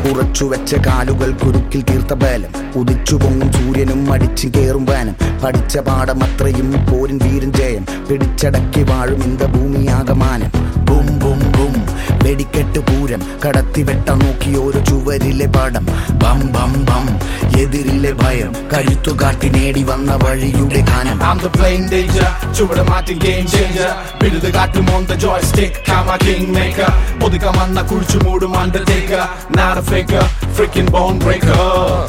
ഉറച്ചു വെച്ച കാലുകൾ കുരുക്കിൽ തീർത്ത ബലം ഉദിച്ചു പൊങ്ങും സൂര്യനും അടിച്ചു കേറും വാനം പഠിച്ച പാഠം അത്രയും പോരിൻ വീരൻ ജയം പിടിച്ചടക്കി വാഴും ഇന്ത ഭൂമിയാകമാനം ബും ബും ബും വെടിക്കെട്ട് പൂരം കടത്തി വെട്ട നോക്കി ഓരോ ചുവരിലെ പാടം ബം ബം ബം എതിരിലെ ഭയം കഴുത്തു കാട്ടി നേടി വന്ന വഴിയുടെ ഗാനം I'm the plain danger, ചുവട് മാറ്റി game changer വിരുത് കാറ്റും on the joystick, Cama king maker ഒതുക്കം വന്ന കുഴിച്ചു മൂടും undertaker not a faker, freaking bone breaker